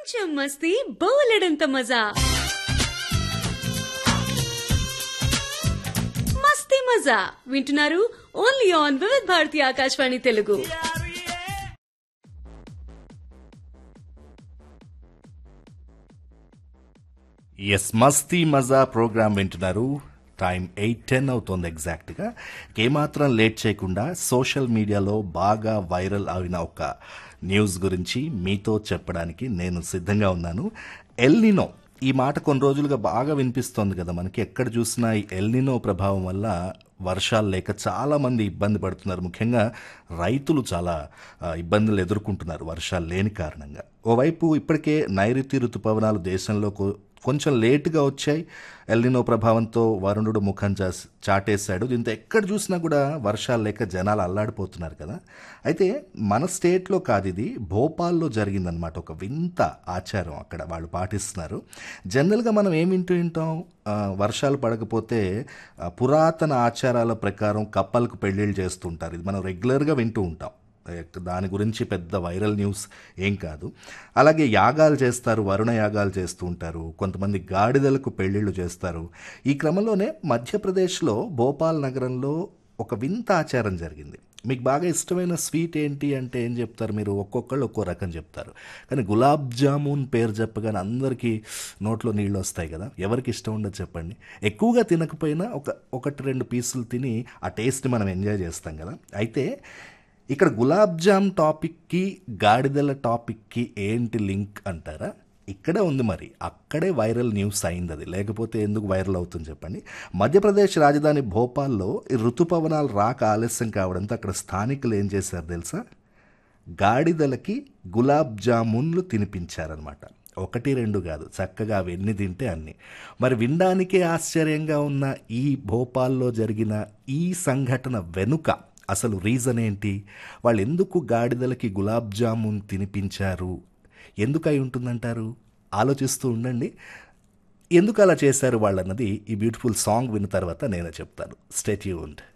కొంచెం మస్తీ బోలెడంత మజా మస్తీ మజా వింటున్నారు only on Vividh Bharati Akashvani Telugu S Masti Maza programme వింటున్నారు టైం ఎయిట్ టెన్ అవుతుంది ఎగ్జాక్ట్గా ఏమాత్రం లేట్ చేయకుండా సోషల్ మీడియాలో బాగా వైరల్ అయిన ఒక న్యూస్ గురించి మీతో చెప్పడానికి నేను సిద్ధంగా ఉన్నాను ఎల్నినో ఈ మాట కొన్ని రోజులుగా బాగా వినిపిస్తోంది కదా మనకి ఎక్కడ చూసినా ఈ ఎల్నినో ప్రభావం వల్ల వర్షాలు లేక చాలా మంది ఇబ్బంది పడుతున్నారు ముఖ్యంగా రైతులు చాలా ఆ, ఇబ్బందులు ఎదుర్కొంటున్నారు వర్షాలు లేని కారణంగా ఓవైపు ఇప్పటికే నైరుతి ఋతుపవనాలు దేశంలో కొ- కొంచెం లేటుగా వచ్చాయి ఎల్నినో ప్రభావంతో వరుణుడు ముఖం చాస్- చాటేశాడు దీంతో ఎక్కడ చూసినా కూడా వర్షాలు లేక జనాలు అల్లాడిపోతున్నారు కదా అయితే మన స్టేట్లో కాదు ఇది భోపాల్లో జరిగిందనమాట ఒక వింత ఆచారం అక్కడ వాళ్ళు పాటిస్తున్నారు జనరల్గా మనం ఏం వింటూ ఉంటాం ఆ, వర్షాలు పడకపోతే ఆ, పురాతన ఆచారాల ప్రకారం కప్పలకు పెళ్ళిళ్ళు చేస్తుంటారు ఇది మనం రెగ్యులర్గా వింటూ ఉంటాం దాని గురించి పెద్ద వైరల్ న్యూస్ ఏం కాదు అలాగే యాగాలు చేస్తారు వరుణ యాగాలు చేస్తూ ఉంటారు కొంతమంది గాడిదలకు పెళ్ళిళ్ళు చేస్తారు ఈ క్రమంలోనే మధ్యప్రదేశ్లో భోపాల్ నగరంలో ఒక వింత ఆచారం జరిగింది మీకు బాగా ఇష్టమైన స్వీట్ ఏంటి అంటే ఏం చెప్తారు మీరు ఒక్కొక్కళ్ళు ఒక్కో రకం చెప్తారు కానీ గులాబ్ జామున్ పేరు చెప్పగానే అందరికీ నోట్లో నీళ్ళు వస్తాయి కదా ఎవరికి ఇష్టం ఉండదు చెప్పండి ఎక్కువగా తినకపోయినా ఒక ఒకటి రెండు పీసులు తిని ఆ టేస్ట్ మనం ఎంజాయ్ చేస్తాం కదా అయితే ఇక్కడ గులాబ్ జామ్ టాపిక్కి గాడిదల టాపిక్కి ఏంటి లింక్ అంటారా ఇక్కడే ఉంది మరి అక్కడే వైరల్ న్యూస్ అయింది అది లేకపోతే ఎందుకు వైరల్ అవుతుంది చెప్పండి మధ్యప్రదేశ్ రాజధాని భోపాల్లో ఈ ఋతుపవనాలు రాక ఆలస్యం కావడంతో అక్కడ స్థానికులు ఏం చేశారు తెలుసా గాడిదలకి గులాబ్ జామున్లు తినిపించారనమాట ఒకటి రెండు కాదు చక్కగా అవి ఎన్ని తింటే అన్ని మరి వినడానికే ఆశ్చర్యంగా ఉన్న ఈ భోపాల్లో జరిగిన ఈ సంఘటన వెనుక అసలు రీజన్ ఏంటి వాళ్ళు ఎందుకు గాడిదలకి గులాబ్ జామున్ తినిపించారు ఎందుకు అయి ఉంటుందంటారు ఆలోచిస్తూ ఉండండి ఎందుకు అలా చేశారు వాళ్ళన్నది ఈ బ్యూటిఫుల్ సాంగ్ విన్న తర్వాత నేను చెప్తాను స్టేట్యూన్డ్